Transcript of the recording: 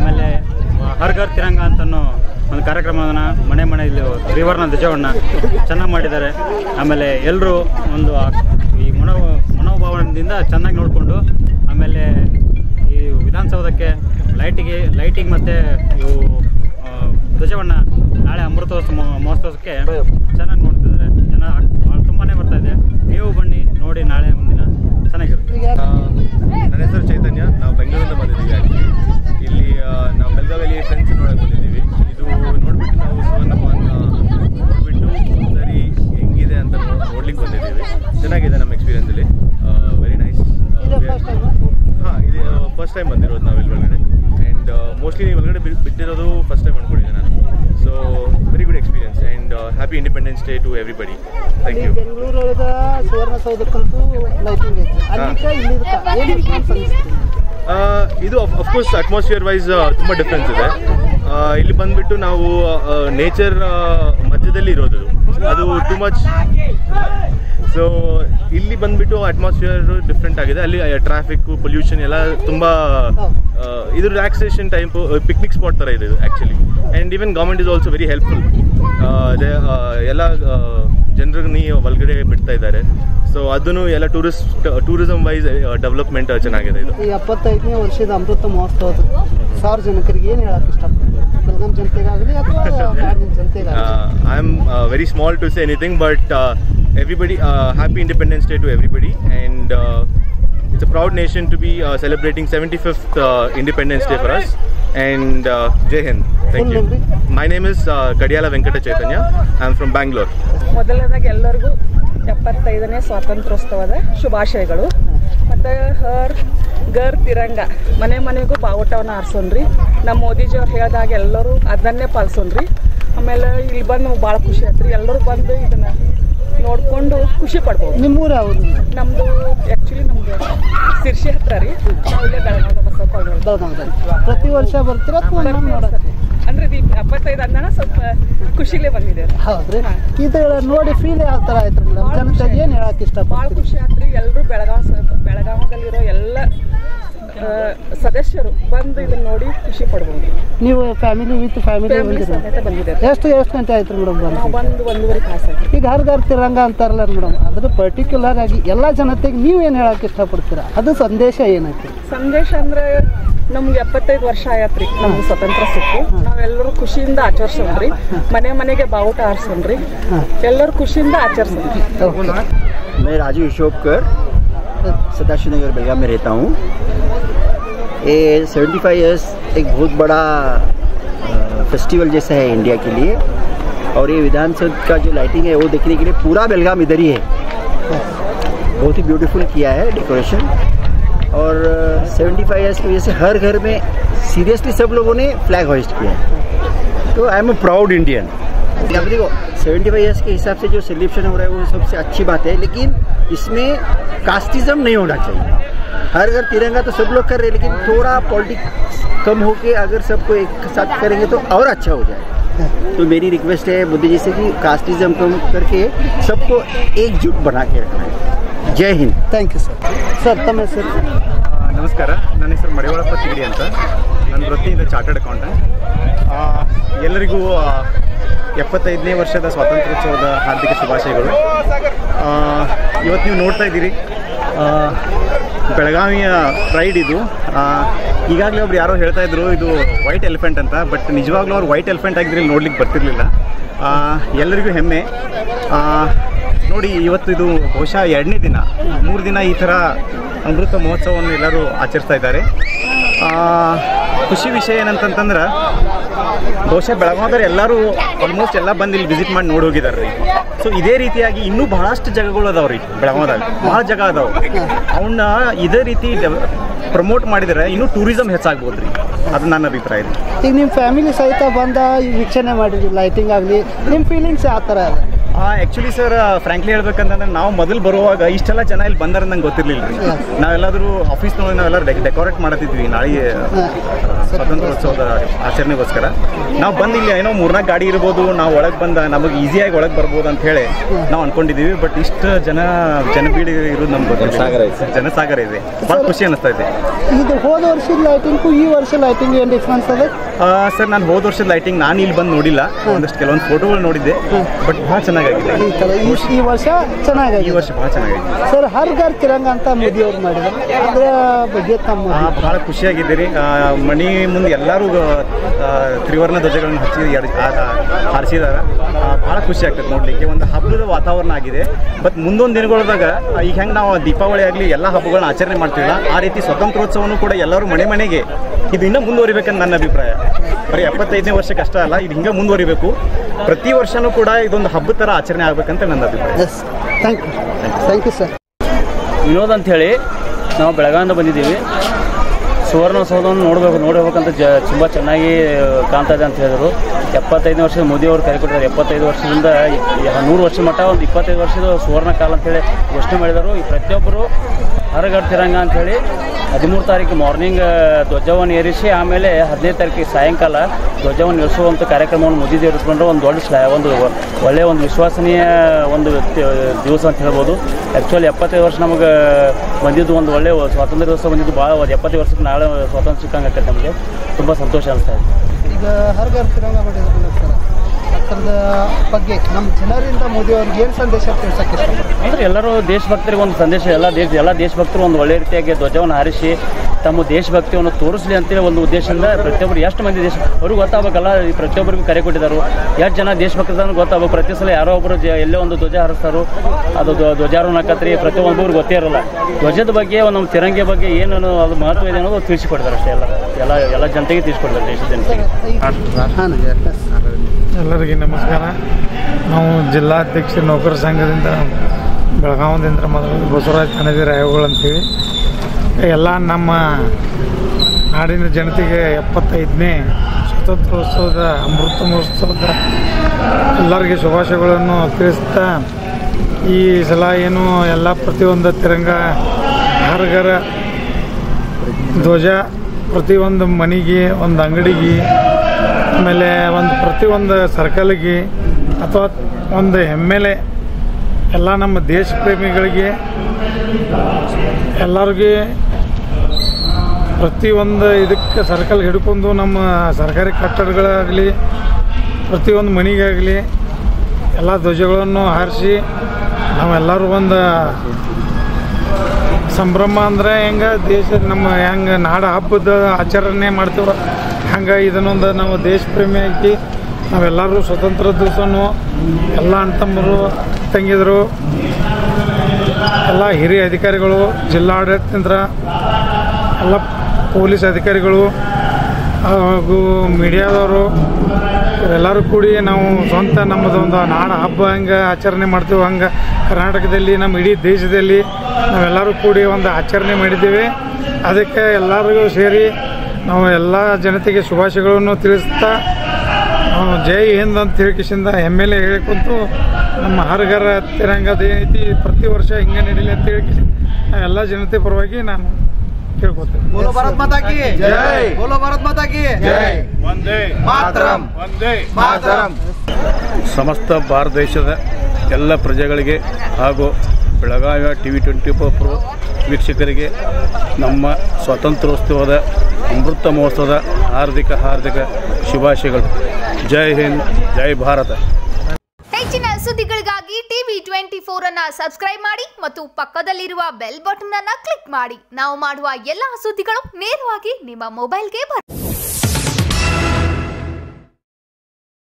ಆಮೇಲೆ ಹರ್ ಘರ್ ತಿರಂಗ ಅಂತನೂ ಒಂದು ಕಾರ್ಯಕ್ರಮವನ್ನು ಮನೆ ಮನೆಯಲ್ಲಿ ತ್ರಿವರ್ಣ ಧ್ವಜವನ್ನು ಚೆನ್ನಾಗಿ ಮಾಡಿದ್ದಾರೆ ಆಮೇಲೆ ಎಲ್ಲರೂ ಒಂದು ಆ- ಈ ಮನೋ ಮನೋಭಾವನದಿಂದ ಚೆನ್ನಾಗಿ ನೋಡಿಕೊಂಡು ಆಮೇಲೆ ಈ ವಿಧಾನಸೌಧಕ್ಕೆ ಲೈಟಿಗೆ ಲೈಟಿಂಗ್ ಮತ್ತು ಇವು ಆ, ಧ್ವಜವನ್ನು ನಾಳೆ ಅಮೃತೋತ್ಸವ ಮಹೋ- ಮಹೋತ್ಸವಕ್ಕೆ ಚೆನ್ನಾಗಿ ನೋಡ್ತಿದ್ದಾರೆ ಜನ ತುಂಬಾ ಬರ್ತಾ ಇದೆ ನೀವು ಬನ್ನಿ ನೋಡಿ ನಾಳೆ ಮುಂದಿನ ಚೆನ್ನಾಗಿರುತ್ತೆ ಆ, ನನ್ನ ಹೆಸರು ಚೈತನ್ಯ ನಾವು ಬೆಂಗಳೂರಿಂದ ಬಂದಿದ್ದೀವಿ ಆ್ಯಕ್ಚುಲಿ ಇಲ್ಲಿ ಆ, ನಾವು ಬೆಳಗಾವಿಯಲ್ಲಿ ಫ್ರೆಂಡ್ಸ್ ನೋಡಕ್ಕೆ ಬಂದಿದ್ದೀವಿ ಇದು ನೋಡಿಬಿಟ್ಟು ನಾವು ಸುವರ್ಣ ಭವನ ನೋಡಿಬಿಟ್ಟು ಸರಿ ಹೆಂಗಿದೆ ಅಂತ ನೋ- ನೋಡ್ಲಿಕ್ಕೆ ಬಂದಿದ್ದೀವಿ ಚೆನ್ನಾಗಿದೆ ನಮ್ಮ ಎಕ್ಸ್ಪೀರಿಯನ್ಸಲ್ಲಿ ವೆರಿ ನೈಸ್ ಹಾಂ ಇದು ಫಸ್ಟ್ ಟೈಮ್ ಬಂದಿರೋದು ನಾವು ಇಲ್ಲಿ ಒಳಗಡೆ ಆ್ಯಂಡ್ ಮೋಸ್ಟ್ಲಿ ಒಳಗಡೆ ಬಿಟ್- ಬಿಟ್ಟಿರೋದು ಫಸ್ಟ್ ಟೈಮ್ ಅನ್ಕೊಂಡಿದ್ದೆ ನಾನು so very good experience and happy independence day to everybody thank you ಬೆಂಗಳೂರೊಳಗ ಸುವರ್ಣಸೌಧಕ್ಕಂತೂ ಲೈಟಿಂಗ್ ಐತಿ ಅಲ್ಲಿಕ ಇಲ್ಲಿದಕ್ಕ ಏನು ಡಿಫ್ರೆನ್ಸ್ ಅನಿಸ್ತು ಆ, ಇದು ಅಫ್ಕೋರ್ಸ್ ಅಟ್ಮಾಸ್ಫಿಯರ್ ವೈಸ್ ತುಂಬ ಡಿಫ್ರೆನ್ಸ್ ಇದೆ ಆ, ಇಲ್ಲಿ ಬಂದ್ಬಿಟ್ಟು ನಾವು ನೇಚರ್ ಮಧ್ಯದಲ್ಲಿ ಇರೋದು ಅದು. ಅದು ಟು ಮಚ್ ಸೊ ಇಲ್ಲಿ ಬಂದ್ಬಿಟ್ಟು ಅಟ್ಮಾಸ್ಫಿಯರ್ ಡಿಫ್ರೆಂಟ್ ಆಗಿದೆ ಅಲ್ಲಿ ಟ್ರಾಫಿಕ್ ಪೊಲ್ಯೂಷನ್ ಎಲ್ಲ ತುಂಬ ಆ, ಇದು ರಿಲ್ಯಾಕ್ಸೇಷನ್ ಟೈಪ್ ಪಿಕ್ನಿಕ್ ಸ್ಪಾಟ್ ಥರ ಇದೆ actually and even government is also very helpful ಎಲ್ಲ ಜನರಿಗೆ ಒಳಗಡೆ ಬಿಡ್ತಾ ಇದ್ದಾರೆ ಸೊ ಅದನ್ನು ಎಲ್ಲ ಟೂರಿಸ್ಟ್ ಟೂರಿಸಂ ವೈಸ್ ಡೆವಲಪ್ಮೆಂಟ್ ಚೆನ್ನಾಗಿದೆ ಇದು ಈ ಎಪ್ಪತ್ತೈದನೇ ವರ್ಷದ ಅಮೃತ ಮಹೋತ್ಸವದ ಸಾರ್ವಜನಿಕರಿಗೆ ಏನು ಹೇಳಕ್ ಇಷ್ಟಪಡ್ತೀವಿ ಬೆಳಗಾಂ ಜನತೆಗಾಗಲಿ ಅಥವಾ ನಾಡಿನ ಜನತೆಗಾಗಲಿ uh, I'm uh, very small to say anything, but uh, everybody, uh, happy Independence Day to everybody, and uh, it's a proud nation to be uh, celebrating 75th uh, Independence Day for us. And uh, Jai Hind. Thank Full you. name, My name is uh, Kadiyala Venkata Chaitanya. I'm from Bangalore. ಮೊದಲನೇದಾಗಿ ಎಲ್ಲರಿಗೂ ಎಪ್ಪತ್ತೈದನೇ ಸ್ವಾತಂತ್ರ್ಯೋತ್ಸವದ ಶುಭಾಶಯಗಳು ಮತ್ತು ಹರ್ ಗರ್ ತಿರಂಗ ಮನೆ ಮನೆಗೂ ಬಾವುಟವನ್ನು ಆರಿಸೋನ್ರಿ ನಮ್ಮ ಮೋದಿಜಿಯವ್ರು ಹೇಳ್ದಾಗ ಎಲ್ಲರೂ ಅದನ್ನೇ ಪಾಲಿಸೋನ್ರಿ ಆಮೇಲೆ ಇಲ್ಲಿ ಬಂದು ನಮ್ಗೆ ಭಾಳ ಖುಷಿ ಆಯ್ತು ರೀ ಎಲ್ಲರೂ ಬಂದು ಇದನ್ನು ನೋಡಿಕೊಂಡು ಖುಷಿ ಪಡ್ಬೋದು ನಿಮ್ಮೂರ ಅವರು ನಮ್ಮದು ಆ್ಯಕ್ಚುಲಿ ನಮ್ಮದು ಸಿರ್ಸಿ ಹತ್ರ ರೀ ನಾವು ಇಲ್ಲೇ ಬೆಳಗಾವಿ ಬಸವ ಪಾಳ್ಯ ಬೆಳಗಾವದಲ್ಲಿ ಪ್ರತಿ ವರ್ಷ ಬರ್ತೀರಾ ಅಥವಾ ಒಮ್ಮೊಮ್ಮೆ ನೋಡಕ್ಕೆ ಅಂದ್ರೆ ಇದು ಎಪ್ಪತ್ತೈದು ಅಂದಾನ ಸ್ವಲ್ಪ ಖುಷಿಲೇ ಬಂದಿದೆ ಹೌದ್ರಿ ಇದು ನೋಡಿ ಫೀಲ್ ಯಾವ ಥರ ಆಯ್ತು ಮೇಡಮ್ ಜನತೆಗೆ ಏನು ಹೇಳಕ್ ಭಾಳ ಇಷ್ಟಪಡ್ತೀರಿ ಖುಷಿ ಆತ್ರಿ ಎಲ್ಲರೂ ಬೆಳಗಾವ್ ಸ- ಬೆಳಗಾವದಲ್ಲಿರೋ ಎಲ್ಲ ಆ, ಸದಸ್ಯರು ಬಂದು ಇದನ್ನ ನೋಡಿ ಖುಷಿ ಪಡ್ಬೋದು ನೀವು ಫ್ಯಾಮಿಲಿ ವಿತ್ ಫ್ಯಾಮಿಲಿ ಫ್ಯಾಮಿಲಿ ಬಂದಿರಿ ಸಮೇತ ಬಂದಿದ್ದಾರೆ ಎಷ್ಟು ಎಷ್ಟು ಗಂಟೆ ಆಯ್ತು ಮೇಡಮ್ ಬಂದು ನಾವು ಬಂದು ಒಂದೂವರೆ ತಾಸು ಆಯ್ತು ಈಗ ಹರ್ ಘರ್ ತಿರಂಗ ಅಂತಾರಲ್ಲ ಮೇಡಮ್ ಅದ್ರ ಪರ್ಟಿಕ್ಯುಲರ್ ಆಗಿ ಎಲ್ಲ ಜನತೆಗೆ ನೀವು ಏನು ಹೇಳಕ್ ಇಷ್ಟಪಡ್ತೀರಾ ಅದು ಸಂದೇಶ ಏನೈತಿ ಸಂದೇಶ ಅಂದ್ರೆ ನಮ್ಗೆ ಎಪ್ಪತ್ತೈದು ವರ್ಷ ಆಯತ್ರಿ ನಮ್ಗೆ ಸ್ವತಂತ್ರ ಸಿಕ್ಕು ನಾವೆಲ್ಲರೂ ಖುಷಿಯಿಂದ ಆಚರಿಸೋಣ್ರಿ ಮನೆ ಮನೆಗೆ ಬಾವುಟ ಆರಿಸೋಣ್ರಿ ಎಲ್ಲರೂ ಖುಷಿಯಿಂದ ಆಚರಿಸೋಣ್ರಿ मैं राजू अशोककर सदाशिव नगर बेलगाम में रहता हूँ ये 75 इयर्स एक बहुत बड़ा फेस्टिवल जैसा है इंडिया के लिए और ये विधानसभा का जो लाइटिंग है वो देखने के लिए पूरा बेलगाम इधर ही है बहुत ही ब्यूटीफुल किया है डेकोरेशन और 75 इयर्स की वजह से हर घर में सीरियसली सब लोगों ने फ्लैग होइस्ट किया है तो I am a proud Indian अब देखो 75 इयर्स के हिसाब से जो सेलिब्रेशन हो रहा है वो सबसे अच्छी बात है लेकिन इसमें कास्टिज्म नहीं होना चाहिए हर घर तिरंगा तो सब लोग कर रहे हैं लेकिन थोड़ा पॉलिटिक्स कम होके अगर सबको एक साथ करेंगे तो और अच्छा हो जाए तो मेरी रिक्वेस्ट है मोदी जी से कि कास्टिज्म कम करके सबको एकजुट बना के रखना है जय Hind thank you sir sir ತಮ್ಮ ಹೆಸರು ನಮಸ್ಕಾರ ನನ್ನ ಹೆಸರು ಮಡಿವಾಳಪ್ಪ ತಿಗಡಿ ಅಂತ ನನ್ನ ವೃತ್ತಿಯಿಂದ ಚಾರ್ಟರ್ಡ್ ಅಕೌಂಟೆಂಟ್ ಎಲ್ಲರಿಗೂ ಆ, ಎಪ್ಪತ್ತೈದನೇ ವರ್ಷದ ಸ್ವಾತಂತ್ರ್ಯೋತ್ಸವದ ಹಾರ್ದಿಕ ಶುಭಾಶಯಗಳು ಆ, ಇವತ್ತು ನೀವು ನೋಡ್ತಾ ಇದ್ದೀರಿ ಆ, ಬೆಳಗಾವಿಯ ಪ್ರೈಡ್ ಇದು ಈಗಾಗಲೇ ಒಬ್ರು ಯಾರೋ ಹೇಳ್ತಾ ಇದ್ರು ಇದು ವೈಟ್ ಎಲಿಫೆಂಟ್ ಅಂತ ಬಟ್ ನಿಜವಾಗ್ಲೂ ಅವ್ರು ವೈಟ್ ಎಲಿಫೆಂಟ್ ಆಗಿದ್ರೆ ಇಲ್ಲಿ ನೋಡ್ಲಿಕ್ಕೆ ಬರ್ತಿರ್ಲಿಲ್ಲ ಆ, ಎಲ್ಲರಿಗೂ ಹೆಮ್ಮೆ ಆ, ನೋಡಿ ಇವತ್ತು ಇದು ಬಹುಶಃ ಎರಡನೇ ದಿನ ಮೂರು ದಿನ ಈ ಥರ ಅಮೃತ ಮಹೋತ್ಸವವನ್ನು ಎಲ್ಲರೂ ಆಚರಿಸ್ತಾ ಇದ್ದಾರೆ ಆ, ಖುಷಿ ವಿಷಯ ಏನಂತಂತಂದ್ರೆ ಬಹುಶಃ ಬೆಳಗಾವದವ್ರು ಎಲ್ಲರೂ ಆಲ್ಮೋಸ್ಟ್ ಎಲ್ಲ ಬಂದು ಇಲ್ಲಿ ವಿಸಿಟ್ ಮಾಡಿ ನೋಡಿ ಹೋಗಿದ್ದಾರೆ ರೀ ಸೊ ಇದೇ ರೀತಿಯಾಗಿ ಇನ್ನೂ ಬಹಳಷ್ಟು ಜಾಗಗಳು ಅದಾವ ರೀ ಬೆಳಗಾವದಾಗ ಭಾಳ ಜಾಗ ಅದಾವ ಅವನ್ನ ಇದೇ ರೀತಿ ಪ್ರಮೋಟ್ ಮಾಡಿದರೆ ಇನ್ನೂ ಟೂರಿಸಮ್ ಹೆಚ್ಚಾಗ್ಬೋದು ರೀ ಅದು ನನ್ನ ಅಭಿಪ್ರಾಯ ರೀ ಈಗ ನಿಮ್ಮ ಫ್ಯಾಮಿಲಿ ಸಹಿತ ಬಂದ ಈ ವೀಕ್ಷಣೆ ಮಾಡಿರಿ ಲೈಟಿಂಗ್ ಆಗಲಿ ನಿಮ್ಮ ಫೀಲಿಂಗ್ಸ್ ಯಾವ ಥರ ಅದ ಆ್ಯಕ್ಚುಲಿ ಸರ್ ಫ್ರಾಂಕ್ಲಿ ಹೇಳ್ಬೇಕಂತಂದ್ರೆ ನಾವು ಮೊದಲು ಬರುವಾಗ ಇಷ್ಟೆಲ್ಲ ಜನ ಇಲ್ಲಿ ಬಂದಾರ ನಂಗೆ ಗೊತ್ತಿರಲಿಲ್ಲ ರೀ Yes. ನಾವೆಲ್ಲಾದರೂ ಆಫೀಸ್ನೊಳಗೆ ನಾವೆಲ್ಲ ಡೆಕೋರೇಟ್ ಮಾಡತ್ತಿದ್ವಿ ನಾಳೆ ಆ, ಸ್ವಾತಂತ್ರ್ಯೋತ್ಸವದ ಆಚರಣೆಗೋಸ್ಕರ ನಾವು ಬಂದು ಇಲ್ಲಿ ಏನೋ ಮೂರ್ನಾಲ್ಕು ಗಾಡಿ ಇರ್ಬೋದು ನಾವು ಒಳಗೆ ಬಂದ ನಮಗೆ ಈಸಿಯಾಗಿ ಒಳಗೆ ಬರ್ಬೋದು ಅಂತ ಹೇಳಿ ನಾವು ಅನ್ಕೊಂಡಿದ್ದೀವಿ ಬಟ್ ಇಷ್ಟು ಜನ ಜನಬೀಡಿ ಇರೋದು ನಮ್ಗೆ ಗೊತ್ತಿಲ್ಲ ಜನಸಾಗರ ಇದೆ ಭಾಳ ಖುಷಿ ಅನಿಸ್ತಾ ಇದೆ ಇದು ಹೋದ ವರ್ಷದ ಲೈಟಿಂಗು ಈ ವರ್ಷ ಲೈಟಿಂಗ್ ಏನು ಡಿಫ್ರೆನ್ಸ್ ಅದ ಸರ್ ನಾನು ಹೋದ ವರ್ಷದ ಲೈಟಿಂಗ್ ನಾನು ಇಲ್ಲಿ ಬಂದು ನೋಡಿಲ್ಲ ಒಂದಷ್ಟು ಕೆಲವೊಂದು ಫೋಟೋಗಳು ನೋಡಿದ್ದೆ ಬಟ್ ಭಾಳ ಚೆನ್ನಾಗಾಗಿದೆ ಈ ಥರ ಈ ಈ ವರ್ಷ ಈ ಚೆನ್ನಾಗಿದೆ ವರ್ಷ ಭಾಳ ಚೆನ್ನಾಗಿದೆ ಸರ್ ಹರ್ ಘರ್ ತಿರಂಗ ಅಂತ ಮೋದಿ ಅವ್ರು ಮಾಡಿದ್ದಾರೆ ಅದರ ಬಗ್ಗೆ ತಮ್ಮ ಆ, ಬಹಳ ಖುಷಿಯಾಗಿದ್ದೀರಿ ಆ, ಮಣಿ ಮುಂದೆ ಎಲ್ಲರೂ ಆ, ತ್ರಿವರ್ಣ ಧ್ವಜಗಳನ್ನು ಹಚ್ಚಿ ಎಡ್- ಆ- ಆ, ಹಾರಿಸಿದಾರೆ ಆ, ಬಹಳ ಖುಷಿ ಆಗ್ತದೆ ನೋಡ್ಲಿಕ್ಕೆ ಒಂದು ಹಬ್ಬದ ವಾತಾವರಣ ಆಗಿದೆ ಬಟ್ ಮುಂದೊಂದು ದಿನಗಳದಾಗ ಆ, ಈಗ ಹೆಂಗೆ ನಾವು ದೀಪಾವಳಿ ಆಗಲಿ ಎಲ್ಲ ಹಬ್ಬಗಳನ್ನ ಆಚರಣೆ ಮಾಡ್ತೀವಲ್ಲ ಆ ರೀತಿ ಸ್ವಾತಂತ್ರ್ಯೋತ್ಸವನು ಕೂಡ ಎಲ್ಲರೂ ಮನೆ ಮನೆಗೆ ಇದು ಇನ್ನೂ ಮುಂದುವರಿಬೇಕಂತ ನನ್ನ ಅಭಿಪ್ರಾಯ ಬರೀ ಎಪ್ಪತ್ತೈದನೇ ವರ್ಷಕ್ಕೆ ಅಷ್ಟೇ ಅಲ್ಲ ಇದು ಹಿಂಗೆ ಮುಂದುವರಿಬೇಕು ಪ್ರತಿ ವರ್ಷನೂ ಕೂಡ ಇದೊಂದು ಹಬ್ಬದ ಥರ ಆಚರಣೆ ಆಗ್ಬೇಕಂತ ನನ್ನ ಅಭಿಪ್ರಾಯ yes thank you thank you sir Vinod ಅಂಥೇಳಿ ನಾವು ಬೆಳಗಾವಿಂದ ಬಂದಿದ್ದೀವಿ ಸುವರ್ಣಸೌಧವನ್ನು ನೋಡಬೇಕು ನೋಡಬೇಕಂತ ಜ ತುಂಬ ಚೆನ್ನಾಗಿ ಕಾಣ್ತಾ ಇದೆ ಅಂತ ಹೇಳಿದರು ಎಪ್ಪತ್ತೈದನೇ ವರ್ಷದ ಮೋದಿ ಅವರು ಕರೆ ಕೊಟ್ಟಿದ್ದಾರೆ ಎಪ್ಪತ್ತೈದು ವರ್ಷದಿಂದ ಯ- ನೂರು ವರ್ಷ ಮಟ್ಟ ಒಂದು ಇಪ್ಪತ್ತೈದು ವರ್ಷದ ಸುವರ್ಣ ಕಾಲ ಅಂತೇಳಿ ಘೋಷಣೆ ಮಾಡಿದರು ಈ ಪ್ರತಿಯೊಬ್ಬರು ಹರಗಡ್ ತಿರಂಗ ಅಂಥೇಳಿ ಹದಿಮೂರು ತಾರೀಕು ಮಾರ್ನಿಂಗ್ ಧ್ವಜವನ್ನು ಏರಿಸಿ ಆಮೇಲೆ ಹದಿನೈದು ತಾರೀಕಿಗೆ ಸಾಯಂಕಾಲ ಧ್ವಜವನ್ನು ಇಳಿಸುವಂಥ ಕಾರ್ಯಕ್ರಮವನ್ನು ಮೋದಿದೇವರು ಇಟ್ಕೊಂಡ್ರೆ ಒಂದು ದೊಡ್ಡ ಸ್ಲಾ ಒಂದು ಒಳ್ಳೆಯ ಒಂದು ವಿಶ್ವಾಸನೀಯ ಒಂದು ತಿ- ದಿವಸ ಅಂತ ಹೇಳ್ಬೋದು ಆ್ಯಕ್ಚುಲಿ ಎಪ್ಪತ್ತೈದು ವರ್ಷ ನಮಗೆ ಬಂದಿದ್ದು ಒಂದು ಒಳ್ಳೆಯ ಸ್ವಾತಂತ್ರ್ಯ ದಿವಸ ಬಂದಿದ್ದು ಭಾಳ ಒಂದು ಎಪ್ಪತ್ತೈದು ವರ್ಷಕ್ಕೆ ನಾಳೆ ಸ್ವಾತಂತ್ರ್ಯ ಸಿಕ್ಕಂಗೆ ಆಕೈತೆ ನಮಗೆ ತುಂಬ ಸಂತೋಷ ಅನಿಸ್ತಾ ಇದೆ ಈಗ ಹರ್ ಘರ್ ತಿರಂಗ ಮಾಡಿದ್ರಲ್ಲ ಸರ್ ಅದರದ ಬಗ್ಗೆ ನಮ್ಮ ಜನರಿಂದ ಮೋದಿ ಅವ್ರಿಗೆ ಏನು ಸಂದೇಶ ತಿಳ್ಸಕ್ಕೆ ಇಷ್ಟಪಡ್ತಾರೆ ಅಂದರೆ ಎಲ್ಲರೂ ದೇಶಭಕ್ತರಿಗೆ ಒಂದು ಸಂದೇಶ ಎಲ್ಲ ದೇಶ ಎಲ್ಲ ದೇಶಭಕ್ತರು ಒಂದು ಒಳ್ಳೆ ರೀತಿಯಾಗಿ ಧ್ವಜವನ್ನು ಹಾರಿಸಿ ತಮ್ಮ ದೇಶಭಕ್ತಿಯನ್ನು ತೋರಿಸಲಿ ಅಂತೇಳಿ ಒಂದು ಉದ್ದೇಶದಿಂದ ಪ್ರತಿಯೊಬ್ಬರು ಎಷ್ಟು ಮಂದಿ ದೇಶ ಅವ್ರಿಗೆ ಗೊತ್ತಾಗಬೇಕಲ್ಲ ಈ ಪ್ರತಿಯೊಬ್ಬರಿಗೂ ಕರೆ ಕೊಟ್ಟಿದ್ದಾರೆ ಎಷ್ಟು ಜನ ದೇಶಭಕ್ತರನ್ನು ಗೊತ್ತಾಗಬೇಕು ಪ್ರತಿ ಸಲ ಯಾರೋ ಒಬ್ಬರು ಜ ಎಲ್ಲೇ ಒಂದು ಧ್ವಜ ಹಾರಿಸ್ತಾರೋ ಅದು ಧ್ವ- ಧ್ವಜಾರೋಹಣ ಆಕತ್ರಿ ಪ್ರತಿಯೊಬ್ಬರಿಗೆ ಗೊತ್ತೇ ಇರಲ್ಲ ಧ್ವಜದ ಬಗ್ಗೆ ಒಂದು ನಮ್ಮ ತಿರಂಗಿ ಬಗ್ಗೆ ಏನು ಅದು ಮಹತ್ವ ಇದೆ ಅನ್ನೋದು ತಿಳಿಸಿಕೊಡ್ತಾರೆ ಅಷ್ಟೇ ಎಲ್ಲ ಎಲ್ಲ ಎಲ್ಲ ಜನತೆಗೆ ತಿಳಿಸ್ಕೊಡ್ತಾರೆ ದೇಶದ ಜನತೆಗೆ ಹಾಂ ಎಸ್ ಎಲ್ಲರಿಗೆ ನಮಸ್ಕಾರ ನಾವು ಜಿಲ್ಲಾಧ್ಯಕ್ಷ ನೌಕರ ಸಂಘದಿಂದ ಬೆಳಗಾವದಿಂದ ಮೊದಲು ಬಸವರಾಜ್ ಕಣದಿ ರಾಯಗಳು ಅಂತೀವಿ ಎಲ್ಲ ನಮ್ಮ ನಾಡಿನ ಜನತೆಗೆ ಎಪ್ಪತ್ತೈದನೇ ಸ್ವಾತಂತ್ರ್ಯೋತ್ಸವದ ಅಮೃತ ಮಹೋತ್ಸವದ ಎಲ್ಲರಿಗೆ ಶುಭಾಶಯಗಳನ್ನು ತಿಳಿಸ್ತಾ ಈ ಸಲ ಏನು ಎಲ್ಲ ಪ್ರತಿಯೊಂದು ತಿರಂಗ ಹರಗರ ಧ್ವಜ ಪ್ರತಿಯೊಂದು ಮನೆಗೆ ಒಂದು ಅಂಗಡಿಗೆ ಆಮೇಲೆ ಒಂದು ಪ್ರತಿಯೊಂದು ಸರ್ಕಲ್ಗೆ ಅಥವಾ ಒಂದು ಎಮ್ ಎಲ್ಲ ನಮ್ಮ ದೇಶ ಪ್ರೇಮಿಗಳಿಗೆ ಎಲ್ಲರಿಗೆ ಪ್ರತಿಯೊಂದು ಇದಕ್ಕೆ ಸರ್ಕಲ್ ಹಿಡ್ಕೊಂಡು ನಮ್ಮ ಸರ್ಕಾರಿ ಕಟ್ಟಡಗಳಾಗಲಿ ಪ್ರತಿಯೊಂದು ಮನೆಗಾಗಲಿ ಎಲ್ಲ ಧ್ವಜಗಳನ್ನು ಹಾರಿಸಿ ನಾವೆಲ್ಲರೂ ಒಂದು ಸಂಭ್ರಮ ಅಂದ್ರೆ ಹೆಂಗೆ ದೇಶ ನಮ್ಮ ಹೆಂಗೆ ನಾಡ ಹಬ್ಬದ ಆಚರಣೆ ಮಾಡ್ತೀವ ಹಂಗೆ ಇದನ್ನೊಂದು ನಾವು ದೇಶ ಪ್ರೇಮಿಯಾಗಿ ನಾವೆಲ್ಲರೂ ಸ್ವತಂತ್ರ ದಿವಸನು ಎಲ್ಲ ಅಣ್ತಮ್ಮರು ತಂಗಿದ್ರು ಎಲ್ಲ ಹಿರಿಯ ಅಧಿಕಾರಿಗಳು ಜಿಲ್ಲಾಡಳಿತದಿಂದ ಎಲ್ಲ ಪೊಲೀಸ್ ಅಧಿಕಾರಿಗಳು ಹಾಗೂ ಮೀಡಿಯಾದವರು ಎಲ್ಲರೂ ಕೂಡಿ ನಾವು ಸ್ವಂತ ನಮ್ಮದೊಂದು ನಾಡ ಹಬ್ಬ ಹಂಗೆ ಆಚರಣೆ ಮಾಡ್ತೀವಿ ಹಂಗೆ ಕರ್ನಾಟಕದಲ್ಲಿ ನಮ್ಮ ಇಡೀ ದೇಶದಲ್ಲಿ ನಾವೆಲ್ಲರೂ ಕೂಡಿ ಒಂದು ಆಚರಣೆ ಮಾಡಿದ್ದೇವೆ ಅದಕ್ಕೆ ಎಲ್ಲರಿಗೂ ಸೇರಿ ನಾವು ಎಲ್ಲ ಜನತೆಗೆ ಶುಭಾಶಯಗಳನ್ನು ತಿಳಿಸ್ತಾ ನಾವು ಜೈ ಹಿಂದ್ ಅಂತ ಹೇಳಿಕಿಸಿಂದ ಎಮ್ ಎಲ್ ಎ ಹೇಳಿಕೊಂತು ನಮ್ಮ ಹರಗರ ತಿರಂಗದ ಏನೈತಿ ಪ್ರತಿ ವರ್ಷ ಹಿಂಗೆ ನಡೀಲಿ ಅಂತ ಹೇಳಿಕಿಸಿ ಎಲ್ಲ ಜನತೆ ಪರವಾಗಿ ನಾನು ಕೇಳ್ಕೊತೇನೆ बोलो भारत माता की जय बोलो भारत माता की जय मातरम मातरम ಸಮಸ್ತ ಭಾರತ ದೇಶದ ಎಲ್ಲ ಪ್ರಜೆಗಳಿಗೆ ಹಾಗೂ ಬೆಳಗಾವಿಯ T V twenty four pro ವೀಕ್ಷಕರಿಗೆ ನಮ್ಮ ಸ್ವಾತಂತ್ರ್ಯೋತ್ಸವದ ಅಮೃತ ಮಹೋತ್ಸವದ ಹಾರ್ದಿಕ ಹಾರ್ದಿಕ ಶುಭಾಶಯಗಳು ಜೈ ಹಿಂದ್ ಜೈ ಭಾರತ ಹೆಚ್ಚಿನ ಸುದ್ದಿಗಳಿಗಾಗಿ ಟಿವಿ ಟ್ವೆಂಟಿ ಫೋರ್ ಅನ್ನ ಸಬ್ಸ್ಕ್ರೈಬ್ ಮಾಡಿ ಮತ್ತು ಪಕ್ಕದಲ್ಲಿರುವ ಬೆಲ್ ಬಟನ್ ಅನ್ನ ಕ್ಲಿಕ್ ಮಾಡಿ ನಾವು ಮಾಡುವ ಎಲ್ಲಾ ಸುದ್ದಿಗಳು ನೇರವಾಗಿ ನಿಮ್ಮ ಮೊಬೈಲ್ಗೆ ಬರುತ್ತೆ